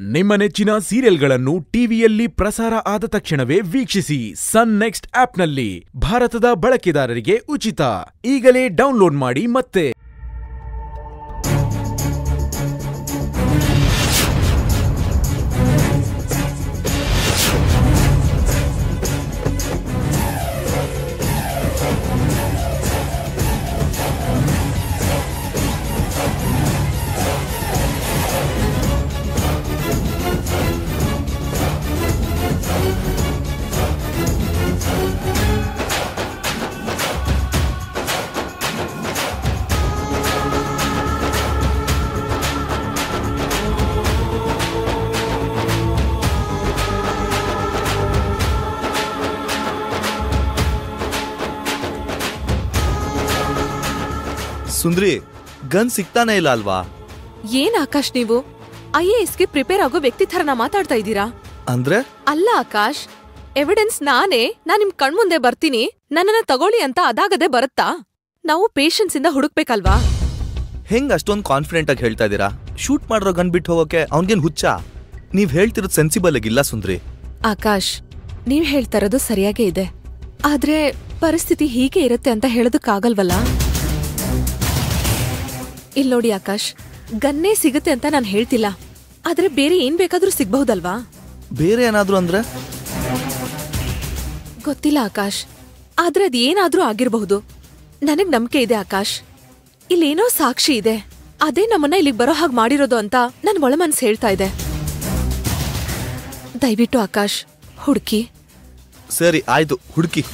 ನಿಮ್ಮ ನೆಚ್ಚಿನ ಸೀರಿಯಲ್ಗಳನ್ನು ಟಿವಿಯಲ್ಲಿ ಪ್ರಸಾರ ಆದ ತಕ್ಷಣವೇ ವೀಕ್ಷಿಸಿ ಸನ್ ನೆಕ್ಸ್ಟ್ ಆಪ್ನಲ್ಲಿ ಭಾರತದ ಬಳಕೆದಾರರಿಗೆ ಉಚಿತ ಈಗಲೇ ಡೌನ್ಲೋಡ್ ಮಾಡಿ ಮತ್ತೆ ಸುಂದ್ರಿ ಗನ್ ಸಿಗ್ತಾನೆ ಇಲ್ಲ ಅಲ್ವಾ ಏನ್ ಆಕಾಶ್ ನೀವು ಐ ಎ ಎಸ್ಗೆ ಪ್ರಿಪೇರ್ ಆಗೋ ವ್ಯಕ್ತಿ ಥರನ ಮಾತಾಡ್ತಾ ಇದ್ದೀರಾ ಅಂದ್ರೆ ಅಲ್ಲ ಆಕಾಶ್ ಎವಿಡೆನ್ಸ್ ನಾನೇ ನಾನ್ ನಿಮ್ ಕಣ್ಮುಂದೆ ಬರ್ತೀನಿ ನನ್ನನ್ನ ತಗೊಳ್ಳಿ ಅಂತ ಅದಾಗದೆ ಬರುತ್ತಾ ನಾವು ಪೇಷನ್ಸ್ ಇಂದ ಹುಡುಕ್ಬೇಕಲ್ವಾ ಹೆಂಗ್ ಅಷ್ಟೊಂದ್ ಕಾನ್ಫಿಡೆಂಟ್ ಆಗಿ ಹೇಳ್ತಾ ಇದೀರಾ ಶೂಟ್ ಮಾಡಿರೋ ಗನ್ ಬಿಟ್ಟು ಹೋಗೋಕೆ ಅವ್ನ್ಗೇನ್ ಹುಚ್ಚ ನೀವ್ ಹೇಳ್ತಿರೋದು ಸೆನ್ಸಿಬಲ್ ಆಗಿಲ್ಲ ಸುಂದ್ರಿ ಆಕಾಶ್ ನೀವ್ ಹೇಳ್ತಾ ಇರೋದು ಸರಿಯಾಗೇ ಇದೆ ಆದ್ರೆ ಪರಿಸ್ಥಿತಿ ಹೀಗೆ ಇರುತ್ತೆ ಅಂತ ಹೇಳೋದಕ್ಕಾಗಲ್ವಲ್ಲ ಇಲ್ ನೋಡಿ ಆಕಾಶ್ ಗನ್ನೇ ಸಿಗುತ್ತೆ ಅಂತ ನಾನ್ ಹೇಳ್ತಿಲ್ಲ ಆದ್ರೆ ಬೇರೆ ಏನ್ ಬೇಕಾದ್ರೂ ಸಿಗ್ಬಹುದಲ್ವಾ ಬೇರೆ ಏನಾದ್ರು ಅಂದ್ರೆ ಗೊತ್ತಿಲ್ಲ ಆಕಾಶ್ ಆದ್ರೆ ಅದೇನಾದ್ರೂ ಆಗಿರಬಹುದು ನನಗ್ ನಂಬಿಕೆ ಇದೆ ಆಕಾಶ್ ಇಲ್ಲೇನೋ ಸಾಕ್ಷಿ ಇದೆ ಅದೇ ನಮ್ಮನ್ನ ಇಲ್ಲಿಗೆ ಬರೋ ಹಾಗೆ ಮಾಡಿರೋದು ಅಂತ ನನ್ ಒಳ ಮನ್ಸು ಹೇಳ್ತಾ ಇದೆ ದಯವಿಟ್ಟು ಆಕಾಶ್ ಹುಡುಕಿ ಸರಿ ಆಯ್ತು ಹುಡುಕಿ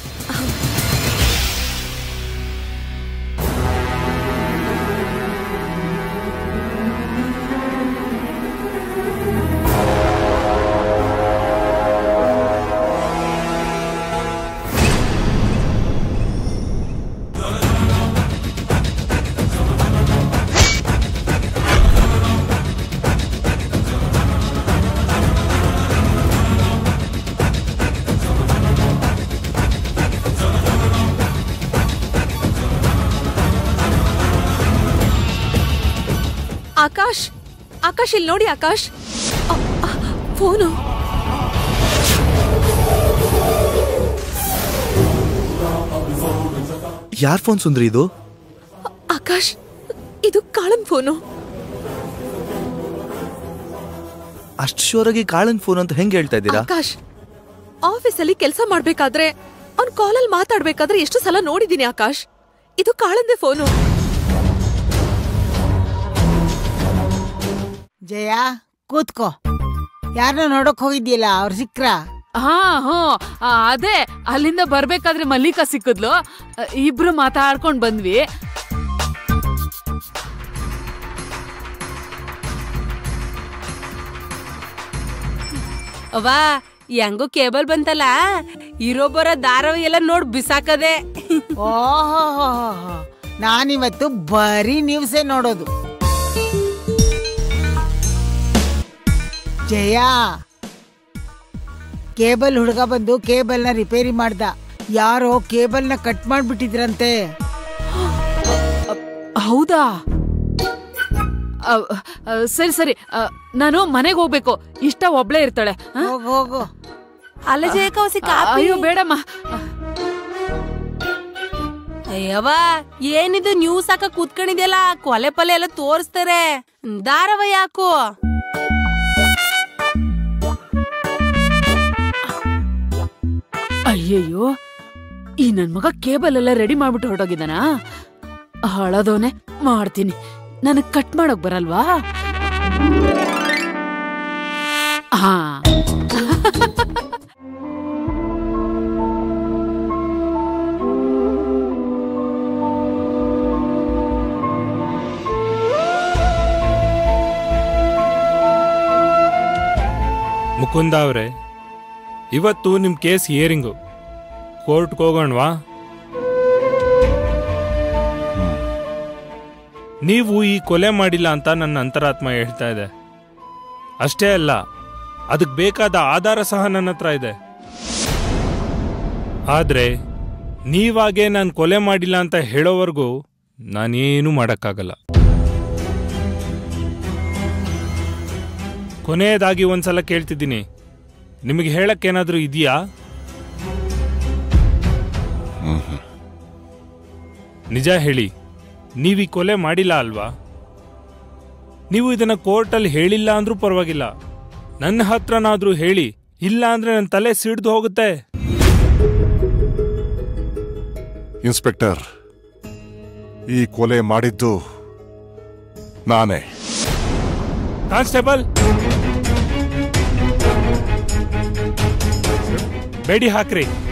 ಆಕಾಶ್ ಆಕಾಶ್ ಇಲ್ಲಿ ನೋಡಿ ಆಕಾಶ್ ಅ, ಅ, ಫೋನು ಯಾರ್ ಫೋನ್ ಸುಂದ್ರಿ ಇದು ಅ, ಆಕಾಶ್ ಇದು ಕಾಳನ್ ಫೋನು ಅಷ್ಟ್ ಶೋರಾಗಿ ಕಾಳನ್ ಫೋನ್ ಅಂತ ಹೆಂಗ್ ಹೇಳ್ತಾ ಇದ್ದೀರಾ ಆಕಾಶ್ ಆಫೀಸಲ್ಲಿ ಕೆಲಸ ಮಾಡ್ಬೇಕಾದ್ರೆ ಅವ್ನ್ ಕಾಲಲ್ಲಿ ಮಾತಾಡ್ಬೇಕಾದ್ರೆ ಎಷ್ಟು ಸಲ ನೋಡಿದೀನಿ ಆಕಾಶ್ ಇದು ಕಾಳಂದೆ ಫೋನು ಜಯ ಕೂತ್ಕೋ ಯಾರನ್ನ ನೋಡಕ್ ಹೋಗಿದ್ಯಲ್ಲ ಅವ್ರು ಸಿಕ್ರ ಹಾ ಹ್ಞೂ ಆ, ಅದೇ ಅಲ್ಲಿಂದ ಬರ್ಬೇಕಾದ್ರೆ ಮಲ್ಲಿಕಾ ಸಿಕ್ಕಿದ್ಲು ಅ, ಇಬ್ರು ಮಾತಾಡ್ಕೊಂಡ್ ಬಂದ್ವಿ ಅವ್ವ ಹೆಂಗೋ ಕೇಬಲ್ ಬಂತಲ್ಲ ಇರೋ ಬರೋ ಧಾರಾವಾಹಿ ಎಲ್ಲ ನೋಡ್ ಬಿಸಾಕದೆ ಓಹೋ ನಾನಿವತ್ತು ಬರೀ ನ್ಯೂಸೇ ನೋಡೋದು ಜಯ ಕೇಬಲ್ ಹುಡುಗ ಬಂದು ಕೇಬಲ್ನ ರಿಪೇರಿ ಮಾಡ್ದ ಯಾರೋ ಕೇಬಲ್ನ ಕಟ್ ಮಾಡ್ಬಿಟ್ಟಿದ್ರಂತೆ ಹೌದಾ ಅ, ಅ, ಸರಿ ಸರಿ ಅ, ನಾನು ಮನೆಗೆ ಹೋಗ್ಬೇಕು ಇಷ್ಟ ಒಬ್ಳೇ ಇರ್ತಾಳೆ ಆ? ಹೋಗು ಹೋಗು ಅಲ್ಲ ಜಯಕವಸಿ ಅಯ್ಯೋ ಬೇಡಮ್ಮ ಅಯ್ಯವ್ವ ಏನಿದು ನ್ಯೂಸ್ ಹಾಕ ಕೂತ್ಕೊಂಡಿದ್ಯಲ್ಲ ಕೊಲೆ ಪಲೆ ಎಲ್ಲ ತೋರಿಸ್ತಾರೆ ಧಾರಾವಾಹಿ ಯಾಕೋ ಅಯ್ಯಯ್ಯೋ ಈ ನನ್ ಮಗ ಕೇಬಲ್ ಎಲ್ಲ ರೆಡಿ ಮಾಡ್ಬಿಟ್ಟು ಹೊರಟೋಗಿದ್ದಾನ ಹಳದೋನೆ ಮಾಡ್ತೀನಿ ನನಗ್ ಕಟ್ ಮಾಡೋಕ್ ಬರಲ್ವಾ ಹಾ ಮುಕುಂದ ಅವರೇ ಇವತ್ತು ನಿಮ್ಮ ಕೇಸ್ ಹಿಯರಿಂಗು ಕೋರ್ಟ್ಗೆ ಹೋಗೋಣವಾ ನೀವು ಈ ಕೊಲೆ ಮಾಡಿಲ್ಲ ಅಂತ ನನ್ನ ಅಂತರಾತ್ಮ ಹೇಳ್ತಾ ಇದೆ ಅಷ್ಟೇ ಅಲ್ಲ ಅದಕ್ಕೆ ಬೇಕಾದ ಆಧಾರ ಸಹ ನನ್ನ ಹತ್ರ ಇದೆ ಆದರೆ ನೀವಾಗೆ ನಾನು ಕೊಲೆ ಮಾಡಿಲ್ಲ ಅಂತ ಹೇಳೋವರೆಗೂ ನಾನೇನು ಮಾಡೋಕ್ಕಾಗಲ್ಲ ಕೊನೆಯದಾಗಿ ಒಂದ್ಸಲ ಕೇಳ್ತಿದ್ದೀನಿ ನಿಮಗೆ ಹೇಳಕ್ಕೇನಾದ್ರೂ ಇದೆಯಾ ನಿಜ ಹೇಳಿ ನೀವು ಈ ಕೊಲೆ ಮಾಡಿಲ್ಲ ಅಲ್ವಾ ನೀವು ಇದನ್ನ ಕೋರ್ಟಲ್ಲಿ ಹೇಳಿಲ್ಲ ಅಂದ್ರೂ ಪರವಾಗಿಲ್ಲ ನನ್ನ ಹತ್ರನಾದ್ರೂ ಹೇಳಿ ಇಲ್ಲ ಅಂದ್ರೆ ನನ್ನ ತಲೆ ಸಿಡ್ದು ಹೋಗುತ್ತೆ ಇನ್ಸ್ಪೆಕ್ಟರ್ ಈ ಕೊಲೆ ಮಾಡಿದ್ದು ನಾನೇ ಕಾನ್ಸ್ಟೇಬಲ್ ಬೇಡಿ ಹಾಕ್ರಿ